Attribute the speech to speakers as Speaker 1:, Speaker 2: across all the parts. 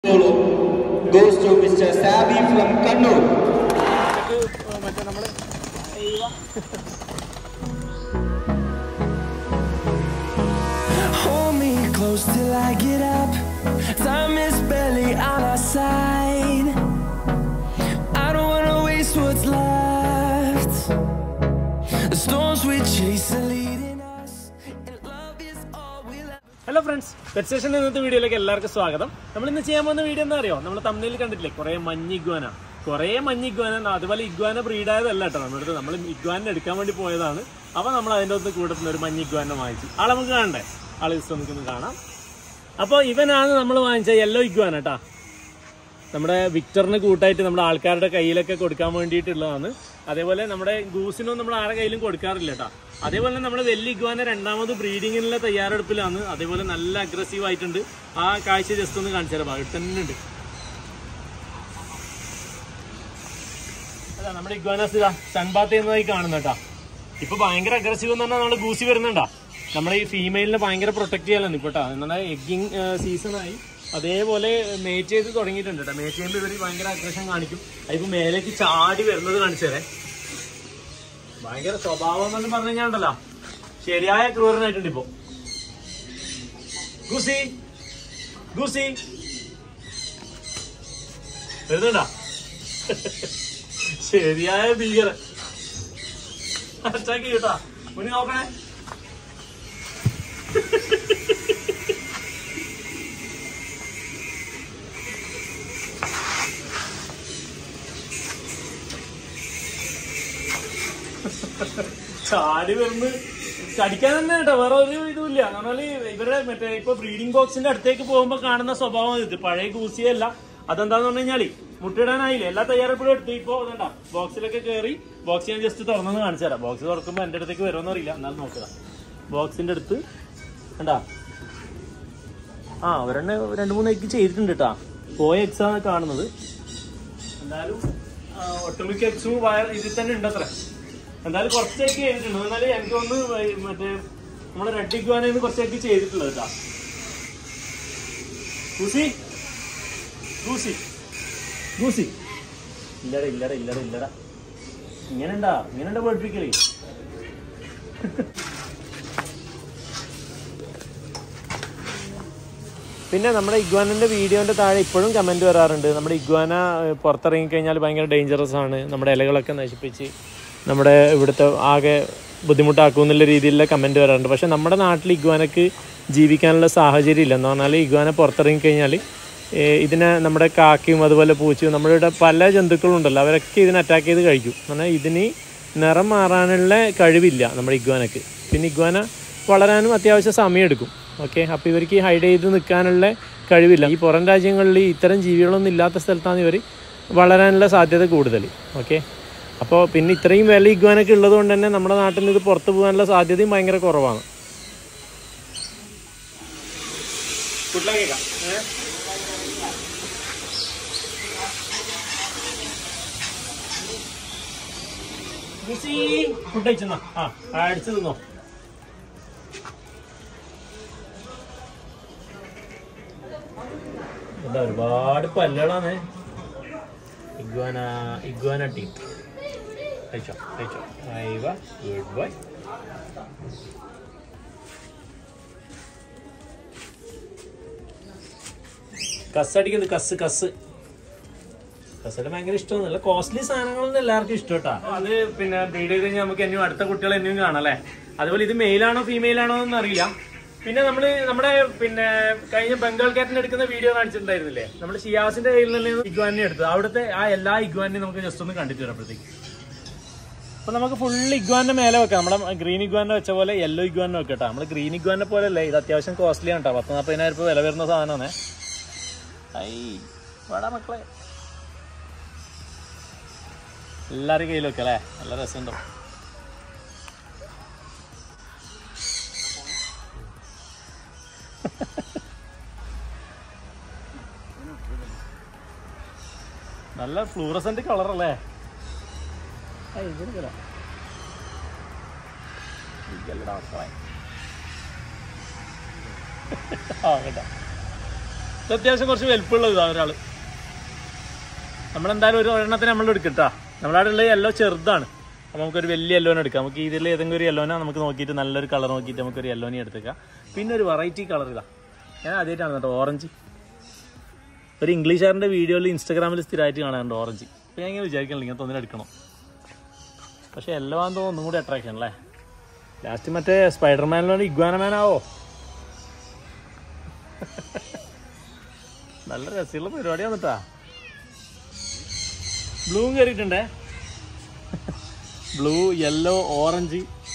Speaker 1: goes to Mr. Sabi from Kannur.
Speaker 2: മറ്റേ നമ്മള്
Speaker 3: Hold me close till I get up. Time is barely on our side. I don't wanna waste what's left. The storms we chase are leading us, and love is all we'll ever.
Speaker 2: Hello friends pet station ഇന്നത്തെ വീഡിയോയിലേക്ക് എല്ലാവർക്കും സ്വാഗതം നമ്മൾ ഇന്ന് ചെയ്യാൻ പോകുന്ന video എന്താ അറിയോ നമ്മൾ തമ്മിൽ കണ്ടിട്ടില്ലേ കുറെ മഞ്ഞ് ഇഗ്വാന കുറെ മഞ്ഞ് ഇഗ്വാന അതുപോലെ ഇഗ്വാന ബ്രീഡായതല്ല കേട്ടോ നമ്മുടെ അടുത്ത് നമ്മൾ ഇഗ്വാനെ എടുക്കാൻ വേണ്ടി പോയതാണ് അപ്പൊ നമ്മൾ അതിന്റെ ഒന്ന് കൂട്ടത്തിന് ഒരു മഞ്ഞ് ഇഗ്വാനെ വാങ്ങിച്ചു ആളെ നമുക്ക് കാണണ്ടേ ആളെ ജസ്റ്റ് നമുക്കൊന്ന് കാണാം അപ്പോൾ ഇവനാണ് നമ്മൾ വാങ്ങിച്ച യെല്ലോ ഇഗ്വാന കേട്ടാ നമ്മുടെ വിക്ടറിന് കൂട്ടായിട്ട് നമ്മുടെ ആൾക്കാരുടെ കയ്യിലൊക്കെ കൊടുക്കാൻ വേണ്ടിയിട്ടുള്ളതാണ് അതേപോലെ നമ്മുടെ ഗൂസിനും നമ്മൾ ആരുടെ കയ്യിലും കൊടുക്കാറില്ല കേട്ടോ അതേപോലെ തന്നെ നമ്മുടെ വെല്ലി ഇഗ്വാന രണ്ടാമത് ബ്രീഡിങ്ങിനുള്ള തയ്യാറെടുപ്പിലാണ് അതേപോലെ നല്ല അഗ്രസീവ് ആയിട്ടുണ്ട് ആ കാഴ്ച ജസ്റ്റ് ഒന്ന് കാണിച്ചു തരാം അവിടെ തന്നെ ഉണ്ട് അതാ നമ്മുടെ ഇഗ്വാനാസ് ഇതാ സൺബാത്ത് എന്നതായി കാണുന്ന കേട്ടാ ഇപ്പൊ ഭയങ്കര അഗ്രസീവ് എന്ന് പറഞ്ഞാൽ നമ്മുടെ ഗൂസി വരുന്നുണ്ടാ നമ്മുടെ ഈ ഫീമെയിലിനെ ഭയങ്കര പ്രൊട്ടക്ട് ചെയ്യാനാണ് ഇപ്പൊ കേട്ടോ എന്നാൽ എഗ്ഗിങ് സീസൺ ആയി അതേപോലെ മേറ്റ് ചെയ്ത് തുടങ്ങിയിട്ടുണ്ട് കേട്ടോ മേറ്റ് ചെയ്യുമ്പോൾ ഇവർ ഭയങ്കര അഗ്രഷൻ കാണിക്കും അതിപ്പോ മേലേക്ക് ചാടി വരുന്നത് കാണിച്ചു തരേ ഭയങ്കര സ്വഭാവം എന്നൊക്കെ പറഞ്ഞു കഴിഞ്ഞാണ്ടല്ലോ ശരിയായ ക്രൂരനായിട്ടുണ്ട് ഇപ്പോ ഗുസി ഗുസി വരുന്നുണ്ടാ ശരിയായ ഭീകരൻ അറ്റാക്ക് കേട്ടാ മുന്നിൽ നോക്കണേ ചാടി വരുന്ന കടിക്കാൻ തന്നെ കേട്ടോ വേറെ ഒരു ഇതുമില്ല എന്നാല് ഇവരുടെ മറ്റേ ഇപ്പൊ ബ്രീഡിംഗ് ബോക്സിന്റെ അടുത്തേക്ക് പോകുമ്പോ കാണുന്ന സ്വഭാവം ഇത് പഴയ കൂസിയല്ല അതെന്താന്ന് പറഞ്ഞു കഴിഞ്ഞാല് മുട്ടിടാനായില്ലേ എല്ലാ തയ്യാറെടുപ്പും എടുത്തു ഇപ്പൊ ഇതണ്ട ബോക്സിലൊക്കെ കയറി ബോക്സ് ഞാൻ ജസ്റ്റ് തുറന്നെന്ന് കാണിച്ചു തരാം ബോക്സ് തുറക്കുമ്പോ എന്റെ അടുത്തേക്ക് വരുമെന്ന് അറിയില്ല എന്നാലും നോക്കുക ബോക്സിന്റെ അടുത്ത് കണ്ടാ ആ ഒരെണ്ണ രണ്ട് മൂന്ന് എഗ് ചെയ്തിട്ടുണ്ട് കേട്ടാ പോയ എക്സ് ആണ് കാണുന്നത് എന്തായാലും ആ, ഒട്ടുമിക്ക എക്സും വയർ ഇതിൽ തന്നെ ഉണ്ട് അത്ര എന്തായാലും കുറച്ചൊക്കെ ചെയ്തിട്ടുണ്ട് എന്നാലും എനിക്ക് ഒന്ന് മറ്റേ നമ്മുടെ റെഡ് ഇഗ്വാനെന്ന് കുറച്ചൊക്കെ ചെയ്തിട്ടുള്ളത് കേട്ടാ ഗൂസി ഗൂസി ഗൂസി ഇല്ലടാ ഇല്ലടാ ഇല്ലടാ ഇല്ലടാ ഇങ്ങനെ ഉണ്ടാ ഇങ്ങനെ ഉണ്ടാ പഠിപ്പിക്കലേ പിന്നെ നമ്മുടെ ഇഗ്വാനന്റെ വീഡിയോന്റെ താഴെ ഇപ്പോഴും കമന്റ് വരാറുണ്ട് നമ്മുടെ ഇഗ്വാന ഏഹ്, പുറത്തിറങ്ങി കഴിഞ്ഞാൽ ഭയങ്കര ഡേഞ്ചറസ് ആണ് നമ്മുടെ ഇലകളൊക്കെ നശിപ്പിച്ച് നമ്മുടെ ഇവിടുത്തെ ആകെ ബുദ്ധിമുട്ടാക്കും എന്നുള്ള രീതിയിലുള്ള കമന്റ് വരാറുണ്ട് പക്ഷെ നമ്മുടെ നാട്ടിൽ ഇഗ്വാനക്ക് ജീവിക്കാനുള്ള സാഹചര്യം ഇല്ല എന്ന് പറഞ്ഞാൽ ഇഗ്വാന പുറത്തിറങ്ങി കഴിഞ്ഞാൽ ഇതിനെ നമ്മുടെ കാക്കയും അതുപോലെ പൂച്ചയും നമ്മുടെ ഇവിടെ പല ജന്തുക്കളും ഉണ്ടല്ലോ അവരൊക്കെ ഇതിനെ അറ്റാക്ക് ചെയ്ത് കഴിക്കും എന്ന് പറഞ്ഞാൽ ഇതിന് നിറം മാറാനുള്ള കഴിവില്ല നമ്മുടെ ഇഗ്വാനക്ക് പിന്നെ ഇഗ്വാന വളരാനും അത്യാവശ്യം സമയമെടുക്കും ഓക്കെ അപ്പോൾ ഇവർക്ക് ഹൈഡ് ചെയ്ത് നിൽക്കാനുള്ള കഴിവില്ല ഈ പുറം രാജ്യങ്ങളിൽ ഇത്തരം ജീവികളൊന്നും ഇല്ലാത്ത സ്ഥലത്താണ് ഇവർ വളരാനുള്ള സാധ്യത കൂടുതൽ ഓക്കെ അപ്പോൾ പിന്നെ ഇത്രയും വില ഇഗ്വാനൊക്കെ ഉള്ളത് കൊണ്ട് തന്നെ നമ്മുടെ നാട്ടിൽ ഇത് പുറത്ത് പോകാനുള്ള സാധ്യതയും ഭയങ്കര കുറവാണ് ഫുഡ് അയച്ചെന്നാ ആ അടിച്ചു തിന്നോ എന്താ ഒരുപാട് പല്ലുകളാണ് ഇഗ്വാന ഇഗ്വാന ടീം കഴിച്ചോ കഴിച്ചോ അയവ ഗുഡ് ബൈ കസ് അടിക്കുന്നത് കസ് കസ് കസയുടെ ഭയങ്കര ഇഷ്ടമാണ് നല്ല കോസ്റ്റ്ലി സാധനങ്ങളൊന്നും എല്ലാവർക്കും ഇഷ്ടം കേട്ടോ അത് പിന്നെ ബ്രീഡ് ചെയ്ത് കഴിഞ്ഞാൽ നമുക്ക് എന്നും അടുത്ത കുട്ടികൾ എന്നും കാണാം അല്ലേ അതുപോലെ ഇത് മെയിലാണോ ഫീമെയിൽ ആണോ എന്ന് അറിയില്ല പിന്നെ നമ്മള് നമ്മുടെ പിന്നെ കഴിഞ്ഞ ബംഗാൾ കാറ്റിന് എടുക്കുന്ന വീഡിയോ കാണിച്ചിട്ടുണ്ടായിരുന്നില്ലേ നമ്മുടെ ഷിയാസിന്റെ കയ്യിൽ നിന്ന് ഇഗ്വാനെ എടുത്തത് അവിടുത്തെ ആ എല്ലാ ഇഗ്വാനെയും നമുക്ക് ജസ്റ്റ് ഒന്ന് കണ്ടിട്ട് വരപ്പോഴത്തേക്ക് അപ്പൊ നമുക്ക് ഫുൾ ഇഗ്വാന്റെ മേലെ വെക്കാം നമ്മുടെ ഗ്രീൻ ഇഗ്വാനെ വെച്ച പോലെ യെല്ലോ ഇഗ്വാനെ വെക്കട്ടോ നമ്മള് ഗ്രീൻ ഇഗ്വാനെ പോലെ അല്ലേ ഇത് അത്യാവശ്യം കോസ്റ്റ്ലി ആണ് കേട്ടോ പത്ത് നാൽപ്പതിനായിരം രൂപ വില വരുന്ന സാധനമാണ് ഐ വേടാ മക്കളെ എല്ലാവരും കയ്യിൽ വെക്കാം അല്ലേ നല്ല രസമുണ്ടോ നല്ല ഫ്ലൂറസന്റ് കളർ അല്ലേ ഏയ്, ഇതെടുക്കല. ഇതല്ലടാ മക്കളെ. ആ കേട്ടോ ഇത് അത്യാവശ്യം കുറച്ച് വലുപ്പമുള്ള ഇതാ ഒരാള് നമ്മളെന്തായാലും ഒരു ഒരെണ്ണത്തിന് നമ്മൾ എടുക്കട്ടാ നമ്മളവിടെ ഉള്ള യെല്ലോ ചെറുതാണ് അപ്പോൾ നമുക്കൊരു വലിയ യെല്ലോനെ എടുക്കാം നമുക്ക് ഇതിൽ ഏതെങ്കിലും ഒരു യെല്ലോനെ നമുക്ക് നോക്കിയിട്ട് നല്ലൊരു കളർ നോക്കിയിട്ട് നമുക്കൊരു യെല്ലോനെ എടുത്തേക്കാം പിന്നെ ഒരു വെറൈറ്റി കളർ ഇതാ ഞാൻ ആദ്യമായിട്ടാണ് കേട്ടോ ഓറഞ്ച് ഒരു ഇംഗ്ലീഷുകാരൻ്റെ വീഡിയോയിൽ ഇൻസ്റ്റാഗ്രാമിൽ സ്ഥിരമായിട്ട് കാണാറുണ്ട് ഓറഞ്ച് അപ്പോൾ ഞാൻ ഇങ്ങനെ വിചാരിക്കണില്ല ഇങ്ങനത്തെ ഒന്നിനെ എടുക്കണം പക്ഷേ യെല്ലോ ആകുമ്പോൾ ഒന്നും കൂടി അട്രാക്ഷൻ അല്ലേ ലാസ്റ്റ് മറ്റേ സ്പൈഡർമാനിലാണ് ഇഗ്വാനമാനാവോ നല്ല രസമുള്ള പരിപാടി വന്നിട്ടാ ബ്ലൂവും കയറിയിട്ടുണ്ടേ ബ്ലൂ യെല്ലോ ഓറഞ്ച്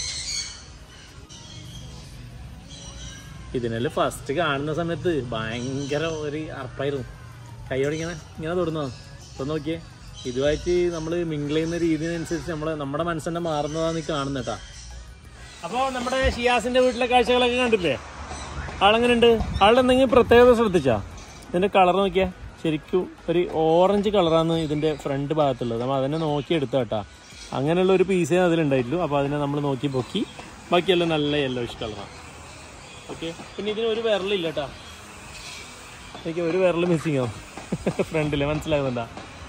Speaker 2: ഇതിനെല്ലാം ഫസ്റ്റ് കാണുന്ന സമയത്ത് ഭയങ്കര ഒരു അർപ്പായിരുന്നു കൈയോടിങ്ങനെ ഇങ്ങനെ തൊടുന്നു ഇപ്പൊ നോക്കിയേ ഇതുമായിട്ട് നമ്മൾ മിങ്കിൾ ചെയ്യുന്ന രീതിനനുസരിച്ച് നമ്മളെ നമ്മുടെ മനസ്സെന്നെ മാറുന്നതാണ് ഈ കാണുന്നത് കേട്ടാ അപ്പോൾ നമ്മുടെ ഷിയാസിന്റെ വീട്ടിലെ കാഴ്ചകളൊക്കെ കണ്ടില്ലേ ആളെങ്ങനെയുണ്ട് ആളുടെ എന്തെങ്കിലും പ്രത്യേകത ശ്രദ്ധിച്ചാ ഇതിന്റെ കളർ നോക്കിയാ ശരിക്കും ഒരു ഓറഞ്ച് കളറാണ് ഇതിന്റെ ഫ്രണ്ട് ഭാഗത്തുള്ളത് നമ്മൾ അതിനെ നോക്കി എടുത്ത കേട്ടാ അങ്ങനെയുള്ള ഒരു പീസേ അതിലുണ്ടായിട്ടുള്ളൂ അപ്പോൾ അതിനെ നമ്മൾ നോക്കി പൊക്കി ബാക്കിയെല്ലാം നല്ല യെല്ലോയിഷ് കളറാണ് ഓക്കെ പിന്നെ ഇതിന് ഒരു വിരലില്ല കേട്ടാ എനിക്ക് ഒരു വിരൽ മിസ്സിങ് ആവും ഫ്രണ്ടിൽ മനസ്സിലാകുന്നുണ്ടാ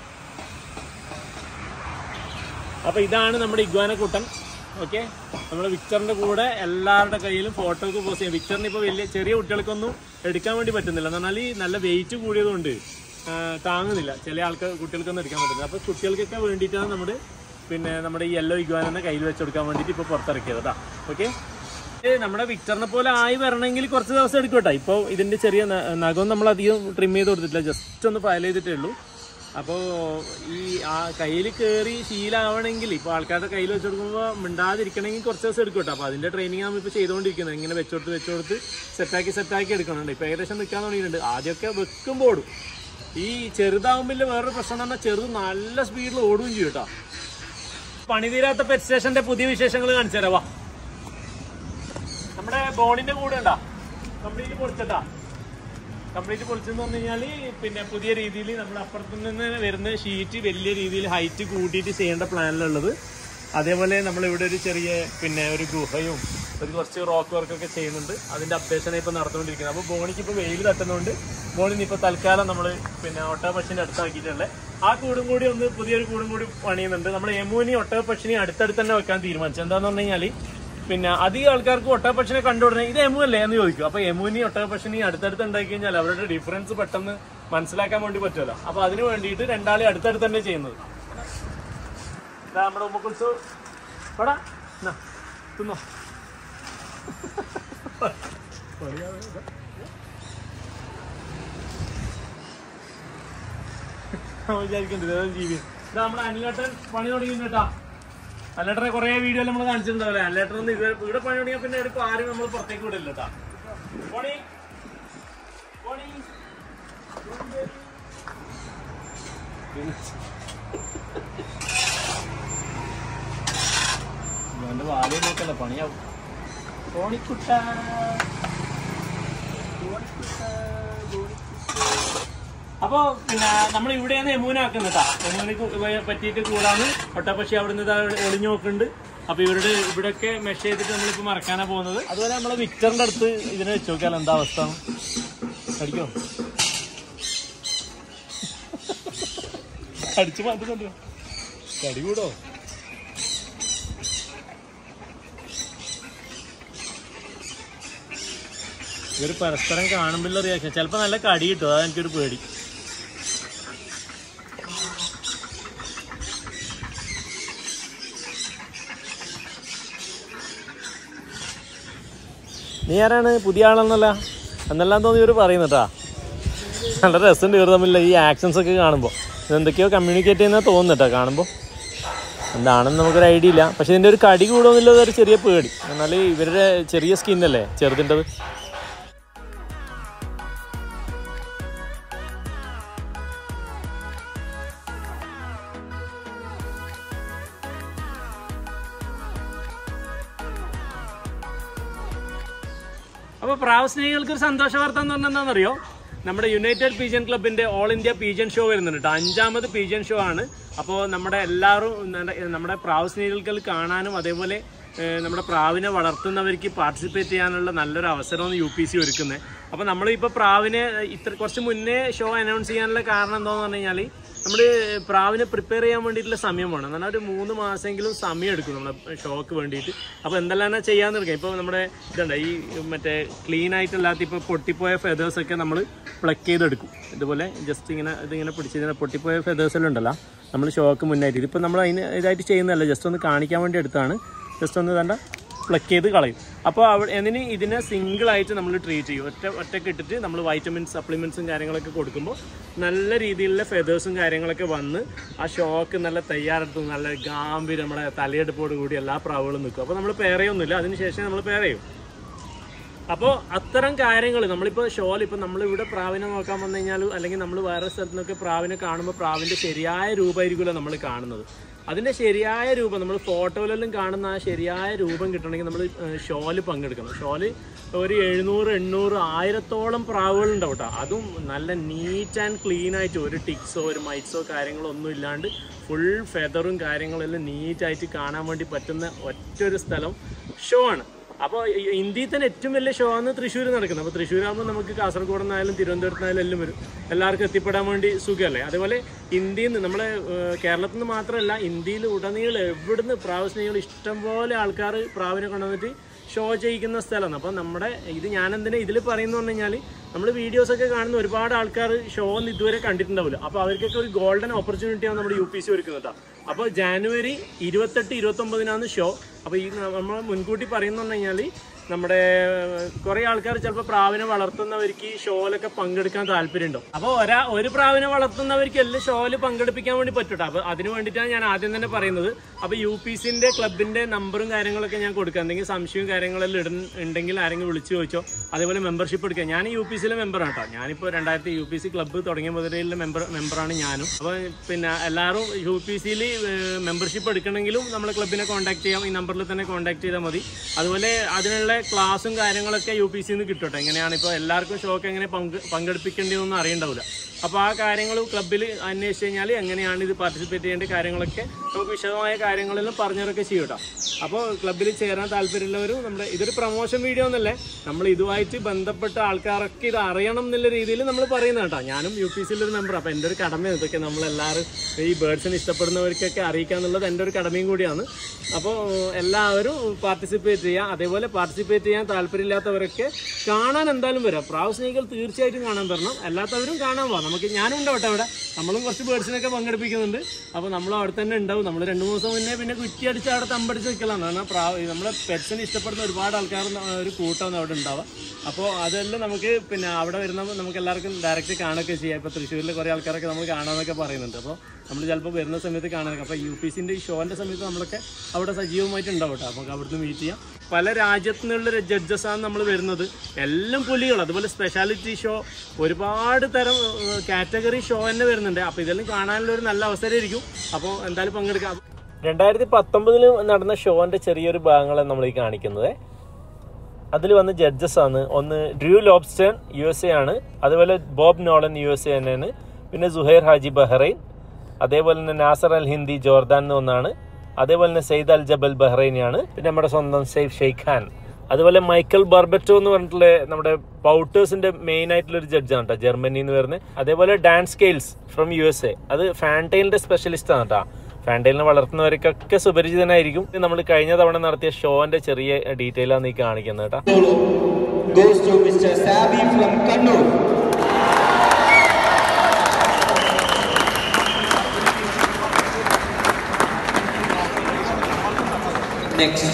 Speaker 2: അപ്പൊ ഇതാണ് നമ്മുടെ ഇഗ്വാന കൂട്ടൻ ഓക്കെ നമ്മുടെ വിക്ടറിന്റെ കൂടെ എല്ലാവരുടെ കയ്യിലും ഫോട്ടോക്ക് പോസ്റ്റ് ചെയ്യാം വിക്ടറിന് ഇപ്പോൾ വലിയ ചെറിയ കുട്ടികൾക്കൊന്നും എടുക്കാൻ വേണ്ടി പറ്റുന്നില്ല എന്ന് പറഞ്ഞാൽ ഈ നല്ല വെയിറ്റ് കൂടിയതുകൊണ്ട് ആ, താങ്ങുന്നില്ല ചില ആൾക്ക് കുട്ടികൾക്കൊന്നും എടുക്കാൻ പറ്റുന്നില്ല അപ്പോൾ കുട്ടികൾക്കൊക്കെ വേണ്ടിയിട്ടാണ് നമ്മുടെ പിന്നെ നമ്മുടെ ഈ യെല്ലോ ഇഗ്വാനെ കയ്യിൽ വെച്ച് കൊടുക്കാൻ വേണ്ടിയിട്ട് ഇപ്പോൾ പുറത്തിറക്കിയത് കേട്ടോ ഓക്കെ നമ്മുടെ വിക്ടറിനെ പോലെ ആയി വരണമെങ്കിൽ കുറച്ച് ദിവസം എടുക്കും കേട്ടോ ഇപ്പോൾ ഇതിന്റെ ചെറിയ ന- നഖം നമ്മൾ അധികം ട്രിം ചെയ്ത് കൊടുത്തിട്ടില്ല ജസ്റ്റ് ഒന്ന് ഫയൽ ചെയ്തിട്ടേ ഉള്ളൂ അപ്പോൾ ഈ ആ കയ്യിൽ കയറി ശീലമാവണമെങ്കിൽ ഇപ്പോൾ ആൾക്കാരുടെ കയ്യിൽ വെച്ച് കൊടുക്കുമ്പോൾ മിണ്ടാതിരിക്കണമെങ്കിൽ കുറച്ച് ദിവസം എടുക്കും കേട്ടോ അപ്പോൾ അതിൻ്റെ ട്രെയിനിങ് ആകുമ്പോൾ ഇപ്പോൾ ചെയ്തുകൊണ്ടിരിക്കുന്നത് ഇങ്ങനെ വെച്ചോടുത്ത് വെച്ചോടുത്ത് സെറ്റാക്കി സെറ്റാക്കി എടുക്കുന്നുണ്ട് ഇപ്പോൾ ഏകദേശം നിൽക്കാൻ തുടങ്ങിയിട്ടുണ്ട് ആദ്യമൊക്കെ വെക്കുമ്പോൾ ഓടും ഈ ചെറുതാവുമ്പോൾ വേറൊരു പ്രശ്നം എന്ന് പറഞ്ഞാൽ ചെറുത് നല്ല സ്പീഡിൽ ഓടുകയും ചെയ്യും കേട്ടോ പണി തീരാത്ത പെറ്റ് സ്റ്റേഷന്റെ പുതിയ വിശേഷങ്ങൾ കാണിച്ചു തരാം വാ നമ്മുടെ ബോണിന്റെ കൂടെ ഉണ്ടാ കംപ്ലീറ്റ് പൊളിച്ചട്ടാ കംപ്ലീറ്റ് പൊളിച്ചെന്ന് പറഞ്ഞു കഴിഞ്ഞാല് പിന്നെ പുതിയ രീതിയിൽ നമ്മൾ അപ്പുറത്ത് നിന്ന് വരുന്ന ഷീറ്റ് വലിയ രീതിയിൽ ഹൈറ്റ് കൂട്ടിയിട്ട് ചെയ്യേണ്ട പ്ലാനിലുള്ളത് അതേപോലെ നമ്മൾ ഇവിടെ ഒരു ചെറിയ പിന്നെ ഒരു ഗുഹയും ഒരു കുറച്ച് റോക്ക് വർക്കൊക്കെ ചെയ്യുന്നുണ്ട് അതിന്റെ അപ്ഡേഷൻ ഇപ്പൊ നടന്നുകൊണ്ടിരിക്കുന്നത് അപ്പോൾ ബോണിക്ക് ഇപ്പോൾ വെയിൽ തട്ടുന്നതുകൊണ്ട് ബോണിന് ഇപ്പോൾ തൽക്കാലം നമ്മൾ പിന്നെ ഒട്ടകപ്പക്ഷിന്റെ അടുത്താക്കിയിട്ടുള്ളത് ആ കൂടും കൂടി ഒന്ന് പുതിയൊരു കൂടും കൂടി പണിയുന്നുണ്ട് നമ്മൾ യമുവിനി ഒട്ടകപ്പക്ഷിനി അടുത്തടുത്ത് തന്നെ വെക്കാൻ തീരുമാനിച്ചു എന്താന്ന് പറഞ്ഞു കഴിഞ്ഞാൽ പിന്നെ അധികം ആൾക്കാർക്ക് ഒട്ടകപ്പക്ഷിനെ കണ്ടുപിടുന്നത് ഇത് എമു അല്ലേ എന്ന് ചോദിക്കും അപ്പൊ എമുവിനി ഒട്ടകപ്പക്ഷിനി അടുത്തടുത്ത് ഉണ്ടാക്കി കഴിഞ്ഞാൽ അവരുടെ ഡിഫറൻസ് പെട്ടെന്ന് മനസ്സിലാക്കാൻ വേണ്ടി പറ്റുമല്ലോ അപ്പൊ അതിന് വേണ്ടിയിട്ട് രണ്ടാളെ അടുത്തടുത്ത് തന്നെ ചെയ്യുന്നത് ഇതാ നമ്മുടെ ഉമ്മക്കുൽസു പടാ എന്നാ, തിന്നോ വിചാരിക്കുന്നുണ്ട് ഇതേതാ ജീവി ഇതാ നമ്മുടെ അനിലേട്ടൻ പണി തുടങ്ങി കേട്ടാ അല്ലേട്ടനെ കുറെ വീഡിയോ നമ്മൾ കാണിച്ചിട്ടുണ്ടാവില്ലേ അല്ലേട്ടൻ ഒന്ന് ഇത് ഇവിടെ പണി തുടങ്ങിയാൽ പിന്നെ എടുക്കും ആരും നമ്മൾ പുറത്തേക്ക് വിടില്ല കേട്ടാ പോണി പോണി എന്റെ വാലയിൽ നോക്കല്ല പണിയാവും പോണിക്കുട്ട അപ്പോ പിന്നെ നമ്മൾ ഇവിടെയാണ് യമുനാക്കുന്നത് കേട്ടോ യമുനക്ക് പറ്റിയിട്ട് കൂടാണ് ഒട്ടപ്പക്ഷി അവിടുന്ന് ഇതാ ഒളിഞ്ഞു നോക്കുന്നുണ്ട് അപ്പൊ ഇവരുടെ ഇവിടെയൊക്കെ മെഷ് ചെയ്തിട്ട് നമ്മളിപ്പോ മറക്കാനാ പോകുന്നത് അതുപോലെ നമ്മളെ വിക്ടറിന്റെ അടുത്ത് ഇതിനെ വെച്ച് നോക്കിയാൽ എന്താ അവസ്ഥ അടിക്കോ അടിച്ചു മാറ്റുന്നുണ്ട് കടി കൂടോ ഇവർ പരസ്പരം കാണുമ്പോഴുള്ള റിയാക്ഷൻ ചിലപ്പോൾ നല്ല കടി കിട്ടും അതാണ് എനിക്കൊരു പേടി നീ ആരാണ് പുതിയ ആളെന്നല്ല എന്നെല്ലാം തോന്നി ഇവർ പറയുന്നട്ടാ നല്ല രസമുണ്ട് ഇവർ തമ്മിലുള്ള ഈ ആക്ഷൻസ് ഒക്കെ കാണുമ്പോൾ ഇതെന്തൊക്കെയോ കമ്മ്യൂണിക്കേറ്റ് ചെയ്യുന്ന തോന്നുന്നട്ടാ കാണുമ്പോൾ എന്താണെന്ന് നമുക്കൊരു ഐഡിയ ഇല്ല പക്ഷെ ഇതിൻ്റെ ഒരു കടി കൂടുമെന്നുള്ളത് ഒരു ചെറിയ പേടി എന്നാൽ ഇവരുടെ ചെറിയ സ്കിന്നല്ലേ ചെറുതിൻ്റെത് അപ്പോൾ പ്രാവ് സ്നേഹികൾക്ക് ഒരു സന്തോഷ വാർത്ത എന്ന് പറഞ്ഞാൽ എന്താണെന്നറിയോ നമ്മുടെ യുണൈറ്റഡ് പീജിയൻ ക്ലബിന്റെ ഓൾ ഇന്ത്യ പീജിയൻ ഷോ വരുന്നുണ്ട് കേട്ടോ അഞ്ചാമത് പീജിയൻ ഷോ ആണ് അപ്പോൾ നമ്മുടെ എല്ലാവരും നമ്മുടെ- നമ്മുടെ പ്രാവ് സ്നേഹികൾക്ക് കാണാനും അതേപോലെ ഏഹ് നമ്മുടെ പ്രാവിനെ വളർത്തുന്നവർക്ക് പാർട്ടിസിപ്പേറ്റ് ചെയ്യാനുള്ള നല്ലൊരു അവസരമാണ് യു പി സി ഒരുക്കുന്നത് അപ്പോൾ നമ്മളിപ്പോൾ പ്രാവിനെ ഇത്ര കുറച്ച് മുന്നേ ഷോ അനൗൺസ് ചെയ്യാനുള്ള കാരണം എന്താണെന്ന് പറഞ്ഞു കഴിഞ്ഞാൽ നമ്മൾ പ്രാവിനെ പ്രിപ്പയർ ചെയ്യാൻ വേണ്ടിയിട്ടുള്ള സമയം വേണം എന്നാൽ ഒരു മൂന്ന് മാസമെങ്കിലും സമയം എടുക്കും നമ്മുടെ ഷോക്ക് വേണ്ടിയിട്ട് അപ്പോൾ എന്തെല്ലാം ചെയ്യാന്ന് എടുക്കാം ഇപ്പോൾ നമ്മുടെ ഇതുണ്ട് ഈ മറ്റേ ക്ലീൻ ആയിട്ടല്ലാത്ത ഇപ്പോൾ പൊട്ടിപ്പോയ ഫെതേഴ്സ് ഒക്കെ നമ്മൾ പ്ലക്ക് ചെയ്തെടുക്കും ഇതുപോലെ ജസ്റ്റ് ഇങ്ങനെ ഇതിങ്ങനെ പിടിച്ച് പൊട്ടിപ്പോയ ഫെതേഴ്സ് എല്ലാം ഉണ്ടല്ലോ നമ്മൾ ഷോക്ക് മുന്നായിട്ട് ഇതിപ്പോൾ നമ്മൾ അതിന് ഇതായിട്ട് ചെയ്യുന്നതല്ല ജസ്റ്റ് ഒന്ന് കാണിക്കാൻ വേണ്ടി എടുത്താണ് ജസ്റ്റ് ഒന്ന് വേണ്ട പ്ലക്ക് ചെയ്ത് കളയും അപ്പോൾ അവിടെ എന്തിന് ഇതിനെ സിംഗിൾ ആയിട്ട് നമ്മൾ ട്രീറ്റ് ചെയ്യും ഒറ്റ ഒറ്റക്ക് ഇട്ടിട്ട് നമ്മൾ വൈറ്റമിൻസ് സപ്ലിമെൻസും കാര്യങ്ങളൊക്കെ കൊടുക്കുമ്പോൾ നല്ല രീതിയിലുള്ള ഫെതേഴ്സും കാര്യങ്ങളൊക്കെ വന്ന് ആ ഷോക്ക് നല്ല തയ്യാറെടുത്ത് നല്ല ഗാംഭീര്യം നമ്മുടെ തലയെടുപ്പോട് കൂടി എല്ലാ പ്രാവുകളും നിൽക്കും അപ്പോൾ നമ്മൾ പേരയൊന്നുമില്ല അതിനുശേഷം നമ്മൾ പേരയും അപ്പോൾ അത്തരം കാര്യങ്ങൾ നമ്മളിപ്പോൾ ഷോയിൽ ഇപ്പോൾ നമ്മളിവിടെ പ്രാവിനെ നോക്കാൻ വന്നു കഴിഞ്ഞാൽ അല്ലെങ്കിൽ നമ്മൾ വേറെ സ്ഥലത്ത് നിന്നൊക്കെ പ്രാവിനെ കാണുമ്പോൾ പ്രാവിൻ്റെ ശരിയായ രൂപമായിരിക്കുമല്ലോ നമ്മൾ കാണുന്നത് അതിൻ്റെ ശരിയായ രൂപം നമ്മൾ ഫോട്ടോയിലെല്ലാം കാണുന്ന ആ ശരിയായ രൂപം കിട്ടണമെങ്കിൽ നമ്മൾ ഷോയിൽ പങ്കെടുക്കണം ഷോയിൽ ഒരു എഴുന്നൂറ് എണ്ണൂറ് ആയിരത്തോളം പ്രാവുകളുണ്ടാവും കേട്ടോ അതും നല്ല നീറ്റ് ആൻഡ് ക്ലീൻ ആയിട്ട് ഒരു ടിക്സോ ഒരു മൈറ്റ്സോ കാര്യങ്ങളോ ഒന്നും ഇല്ലാണ്ട് ഫുൾ ഫെദറും കാര്യങ്ങളെല്ലാം നീറ്റായിട്ട് കാണാൻ വേണ്ടി പറ്റുന്ന ഒറ്റൊരു സ്ഥലം ഷോ ആണ് അപ്പോൾ ഇന്ത്യയിൽ തന്നെ ഏറ്റവും വലിയ ഷോ ആണ് തൃശ്ശൂർ നടക്കുന്നത് അപ്പോൾ തൃശ്ശൂരാകുമ്പോൾ നമുക്ക് കാസർഗോഡ് നിന്നായാലും തിരുവനന്തപുരത്ത് നിന്നായാലും എല്ലാം വരും എല്ലാവർക്കും എത്തിപ്പെടാൻ വേണ്ടി സുഖമല്ലേ അതേപോലെ ഇന്ത്യയിൽ നിന്ന് നമ്മളെ ഏഹ്, കേരളത്തിൽ നിന്ന് മാത്രമല്ല ഇന്ത്യയിൽ ഉടനീളം എവിടുന്ന് പ്രാവ് സ്നേഹികൾ ഇഷ്ടംപോലെ ആൾക്കാർ പ്രാവിനെ കൊണ്ടുവന്നിട്ട് ഷോ ചെയ്യിക്കുന്ന സ്ഥലമാണ് അപ്പം നമ്മുടെ ഇത് ഞാൻ എന്തിനാ ഇതിൽ പറയുന്നു പറഞ്ഞു കഴിഞ്ഞാൽ നമ്മൾ വീഡിയോസൊക്കെ കാണുന്ന ഒരുപാട് ആൾക്കാർ ഷോ ഒന്നും ഇതുവരെ കണ്ടിട്ടുണ്ടാവില്ല അപ്പോൾ അവർക്കൊക്കെ ഒരു ഗോൾഡൻ ഓപ്പർച്യൂണിറ്റിയാണ് നമ്മുടെ യു പി സി ഒരുക്കുന്നത് കേട്ടോ അപ്പോൾ ജാനുവരി ഇരുപത്തെട്ട് ഇരുപത്തൊമ്പതിനാണ് ഷോ അപ്പോൾ ഈ നമ്മൾ മുൻകൂട്ടി പറയുന്നു പറഞ്ഞു കഴിഞ്ഞാൽ നമ്മുടെ കുറേ ആൾക്കാർ ചിലപ്പോൾ പ്രാവിനെ വളർത്തുന്നവർക്ക് ഈ ഷോയിലൊക്കെ പങ്കെടുക്കാൻ താല്പര്യമുണ്ടാവും അപ്പോൾ ഒരാ ഒരു പ്രാവിനെ വളർത്തുന്നവർക്ക് എല്ലാം ഷോയിൽ പങ്കെടുപ്പിക്കാൻ വേണ്ടി പറ്റൂട്ടോ അപ്പോൾ അതിന് വേണ്ടിയിട്ടാണ് ഞാൻ ആദ്യം തന്നെ പറയുന്നത് അപ്പോൾ യു പി സിൻ്റെ ക്ലബിൻ്റെ നമ്പറും കാര്യങ്ങളൊക്കെ ഞാൻ കൊടുക്കാം എന്തെങ്കിലും സംശയവും കാര്യങ്ങളെല്ലാം ഇട ഉണ്ടെങ്കിൽ ആരെങ്കിലും വിളിച്ച് ചോദിച്ചോ അതേപോലെ മെമ്പർഷിപ്പ് എടുക്കാം ഞാൻ യു പി സിയിലെ മെമ്പറാണ് കേട്ടോ ഞാനിപ്പോൾ രണ്ടായിരത്തി യു പി സി ക്ലബ്ബ് തുടങ്ങിയ മുതലുള്ള മെമ്പർ മെമ്പറാണ് ഞാനും അപ്പോൾ പിന്നെ എല്ലാവരും യു പി സിയിൽ മെമ്പർഷിപ്പ് എടുക്കണമെങ്കിലും നമ്മളെ ക്ലബിനെ കോൺടാക്ട് ചെയ്യാം ഈ നമ്പറിൽ തന്നെ കോൺടാക്ട് ചെയ്താൽ മതി അതുപോലെ അതിനുള്ള ക്ലാസ്സും കാര്യങ്ങളൊക്കെ യു പി സിന്ന് കിട്ടട്ടെ എങ്ങനെയാണ് ഇപ്പോൾ എല്ലാവർക്കും ഷോക്ക് എങ്ങനെ പങ്ക് പങ്കെടുപ്പിക്കേണ്ടതെന്നൊന്നും അറിയണ്ടാവില്ല അപ്പോൾ ആ കാര്യങ്ങൾ ക്ലബ്ബിൽ അന്വേഷിച്ച് കഴിഞ്ഞാൽ എങ്ങനെയാണ് ഇത് പാർട്ടിസിപ്പേറ്റ് ചെയ്യേണ്ട കാര്യങ്ങളൊക്കെ നമുക്ക് വിശദമായ കാര്യങ്ങളെല്ലാം പറഞ്ഞവരൊക്കെ ചെയ്യും കേട്ടോ അപ്പോൾ ക്ലബ്ബിൽ ചേരാൻ താല്പര്യമുള്ളവരും നമ്മുടെ ഇതൊരു പ്രൊമോഷൻ വീഡിയോ എന്നല്ലേ നമ്മൾ ഇതുമായിട്ട് ബന്ധപ്പെട്ട ആൾക്കാരൊക്കെ ഇത് അറിയണം എന്നുള്ള രീതിയിൽ നമ്മൾ പറയുന്നത് കേട്ടോ ഞാനും യു പി സിയിലൊരു മെമ്പർ അപ്പോൾ എൻ്റെ ഒരു കടമയാണ് ഇതൊക്കെ നമ്മളെല്ലാവരും ഈ ബേർഡ്സിനെ ഇഷ്ടപ്പെടുന്നവർക്കൊക്കെ അറിയിക്കുക എന്നുള്ളത് എൻ്റെ ഒരു കടമയും കൂടിയാണ് അപ്പോൾ എല്ലാവരും പാർട്ടിസിപ്പേറ്റ് ചെയ്യുക അതേപോലെ പാർട്ടിസിപ്പേറ്റ് ചെയ്യാൻ താല്പര്യമില്ലാത്തവരൊക്കെ കാണാൻ എന്തായാലും വരാം പ്രാവ് സ്നേഹികൾ തീർച്ചയായിട്ടും കാണാൻ വരണം അല്ലാത്തവരും കാണാൻ പോകാം നമുക്ക് ഞാനും ഉണ്ടാവട്ടെ അവിടെ നമ്മളും കുറച്ച് ബേർഡ്സിനൊക്കെ പങ്കെടുപ്പിക്കുന്നുണ്ട് അപ്പോൾ നമ്മൾ അവിടെ തന്നെ ഉണ്ടാവും നമ്മൾ രണ്ട് മൂന്ന് ദിവസം മുന്നേ പിന്നെ കുറ്റി അടിച്ച് അവിടെ തമ്പടിച്ച് നിൽക്കലാണ് കാരണം പ്രാവ് നമ്മളെ പെറ്റ്സിനെ ഇഷ്ടപ്പെടുന്ന ഒരുപാട് ആൾക്കാർ ഒരു കൂട്ടമാണ് അവിടെ ഉണ്ടാവുക അപ്പോൾ അതെല്ലാം നമുക്ക് പിന്നെ അവിടെ വരുന്ന നമുക്ക് എല്ലാവർക്കും ഡയറക്റ്റ് കാണുകയൊക്കെ ചെയ്യാം ഇപ്പോൾ തൃശ്ശൂരിലെ കുറേ ആൾക്കാരൊക്കെ നമ്മൾ കാണാമെന്നൊക്കെ പറയുന്നുണ്ട് അപ്പോൾ നമ്മൾ ചിലപ്പോൾ വരുന്ന സമയത്ത് കാണാനൊക്കെ അപ്പോൾ യു പി സിൻ്റെ ഈ ഷോൻ്റെ സമയത്ത് നമ്മളൊക്കെ അവിടെ സജീവമായിട്ട് ഉണ്ടാവും കേട്ടോ അപ്പോൾ നമുക്ക് അവിടുന്ന് മീറ്റ് ചെയ്യാം പല രാജ്യത്തു നിന്നുള്ള ജഡ്ജസാണ് നമ്മൾ വരുന്നത് എല്ലാം പുലികൾ അതുപോലെ സ്പെഷ്യാലിറ്റി ഷോ ഒരുപാട് തരം കാറ്റഗറി ഷോ തന്നെ വരുന്നുണ്ട് അപ്പോൾ ഇതെല്ലാം കാണാനുള്ള ഒരു നല്ല അവസരമായിരിക്കും അപ്പോൾ എന്തായാലും പങ്കെടുക്കാം
Speaker 4: രണ്ടായിരത്തി പത്തൊമ്പതിൽ നടന്ന ഷോന്റെ ചെറിയൊരു ഭാഗങ്ങളാണ് നമ്മൾ ഈ കാണിക്കുന്നത് അതിൽ വന്ന ജഡ്ജസ് ആണ് ഒന്ന് Drew Lobston U S A ആണ് അതുപോലെ Bob Nolan U S A തന്നെയാണ് പിന്നെ സുഹൈർ ഹാജി ബഹ്റൈൻ അതേപോലെ തന്നെ നാസർ അൽ ഹിന്ദി ജോർദാൻ എന്ന് ഒന്നാണ് അതേപോലെ തന്നെ സെയ്ദ് അൽ ജബൽ ബഹ്റൈനിയാണ് പിന്നെ നമ്മുടെ സ്വന്തം സെയ്ഫ് ഷെയ്ഖ് ഖാൻ അതുപോലെ മൈക്കൽ ബാർബറ്റോ എന്ന് പറഞ്ഞിട്ടുള്ള നമ്മുടെ പൗട്ടേഴ്സിന്റെ മെയിൻ ആയിട്ടുള്ള ഒരു ജഡ്ജാണ് കേട്ടോ ജർമ്മനി എന്ന് പറയുന്നത് അതേപോലെ Dan Scales from U S A അത് ഫാൻറ്റൈലിന്റെ സ്പെഷ്യലിസ്റ്റ് ആണ് കേട്ടോ ഫാൻറ്റൈലിനെ വളർത്തുന്നവർക്കൊക്കെ സുപരിചിതനായിരിക്കും ഇത് നമ്മൾ കഴിഞ്ഞ തവണ നടത്തിയ ഷോന്റെ ചെറിയ ഡീറ്റെയിൽ ആണ് ഈ കാണിക്കുന്നത് കേട്ടോ
Speaker 1: Solo goes to Mr. Sabi from Kannur. Next,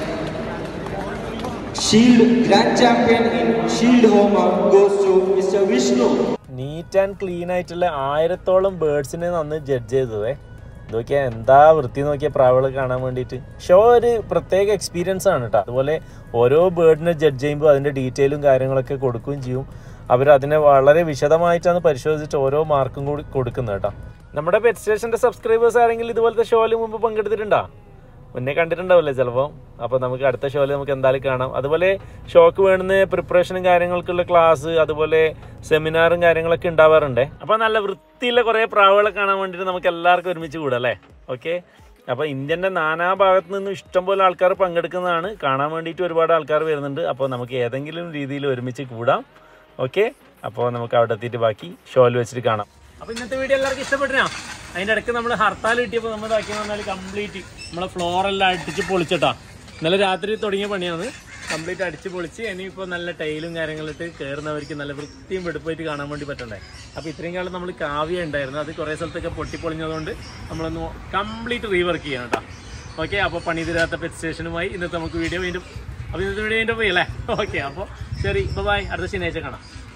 Speaker 1: Shield Grand Champion in Shield Homer goes to Mr. Vishnu.
Speaker 4: Neat and clean ആയിട്ടുള്ള ആയിരത്തോളം ബേർഡ്സിനെ അന്ന് ജഡ്ജ് ചെയ്തതേ നോക്കിയാ എന്താ വൃത്തി നോക്കിയ പ്രാവുകൾ കാണാൻ വേണ്ടിയിട്ട് ഷോ ഒരു പ്രത്യേക എക്സ്പീരിയൻസ് ആണ് കേട്ടോ അതുപോലെ ഓരോ ബേർഡിനെ ജഡ്ജ് ചെയ്യുമ്പോൾ അതിന്റെ ഡീറ്റെയിലും കാര്യങ്ങളൊക്കെ കൊടുക്കുകയും ചെയ്യും അവർ അതിനെ വളരെ വിശദമായിട്ടാണ് പരിശോധിച്ചിട്ട് ഓരോ മാർക്കും കൂടി കൊടുക്കുന്നത് കേട്ടോ നമ്മുടെ പെറ്റ് സ്റ്റേഷന്റെ സബ്സ്ക്രൈബേഴ്സ് ആരെങ്കിലും ഇതുപോലത്തെ ഷോയിൽ മുമ്പ് പങ്കെടുത്തിട്ടുണ്ടോ മുന്നേ കണ്ടിട്ടുണ്ടാവില്ലേ ചിലപ്പോൾ അപ്പോൾ നമുക്ക് അടുത്ത ഷോയിൽ നമുക്ക് എന്തായാലും കാണാം അതുപോലെ ഷോക്ക് വേണ്ടുന്ന പ്രിപ്പറേഷനും കാര്യങ്ങൾക്കുള്ള ക്ലാസ് അതുപോലെ സെമിനാറും കാര്യങ്ങളൊക്കെ ഉണ്ടാവാറുണ്ട് അപ്പോൾ നല്ല വൃത്തിയുള്ള കുറേ പ്രാവുകളെ കാണാൻ വേണ്ടിയിട്ട് നമുക്ക് എല്ലാവർക്കും ഒരുമിച്ച് കൂടാം അല്ലേ ഓക്കെ അപ്പോൾ ഇന്ത്യൻ്റെ നാനാഭാഗത്ത് നിന്നും ഇഷ്ടംപോലെ ആൾക്കാർ പങ്കെടുക്കുന്നതാണ് കാണാൻ വേണ്ടിയിട്ട് ഒരുപാട് ആൾക്കാർ വരുന്നുണ്ട് അപ്പോൾ നമുക്ക് ഏതെങ്കിലും രീതിയിൽ ഒരുമിച്ച് കൂടാം ഓക്കെ അപ്പോൾ നമുക്ക് അവിടെ എത്തിയിട്ട് ബാക്കി ഷോയിൽ വെച്ചിട്ട് കാണാം അപ്പോൾ ഇന്നത്തെ വീഡിയോ എല്ലാവർക്കും ഇഷ്ടപ്പെട്ടിനാ അതിൻ്റെ ഇടയ്ക്ക് നമ്മൾ ഹർത്താൽ കിട്ടിയപ്പോൾ നമ്മൾ ഇതാക്കി വന്നാൽ കംപ്ലീറ്റ് നമ്മളെ ഫ്ലോറെല്ലാം അടിച്ച് പൊളിച്ചിട്ടാ ഇന്നലെ രാത്രി തുടങ്ങിയ പണിയാണ് കംപ്ലീറ്റ് അടിച്ച് പൊളിച്ച് ഇനിയിപ്പോൾ നല്ല ടൈലും കാര്യങ്ങളിട്ട് കയറുന്നവർക്ക് നല്ല വൃത്തിയും വെടുപ്പായിട്ട് കാണാൻ വേണ്ടി പറ്റണ്ടേ അപ്പോൾ ഇത്രയും കാലം നമ്മൾ കാവ്യ ഉണ്ടായിരുന്നു അത് കുറേ സ്ഥലത്തൊക്കെ പൊട്ടിപ്പൊളിഞ്ഞതുകൊണ്ട് നമ്മളൊന്ന് കംപ്ലീറ്റ് റീവർക്ക് ചെയ്യണം കേട്ടോ ഓക്കെ അപ്പോൾ പണി തീരാത്ത പെറ്റ് സ്റ്റേഷനുമായി ഇന്നത്തെ നമുക്ക് വീഡിയോ വീണ്ടും അപ്പോൾ ഇന്നത്തെ വീഡിയോ വീണ്ടും പോയി അല്ലേ ഓക്കെ അപ്പോൾ ശരി ബൈ അടുത്ത ശനിയാഴ്ച കാണാം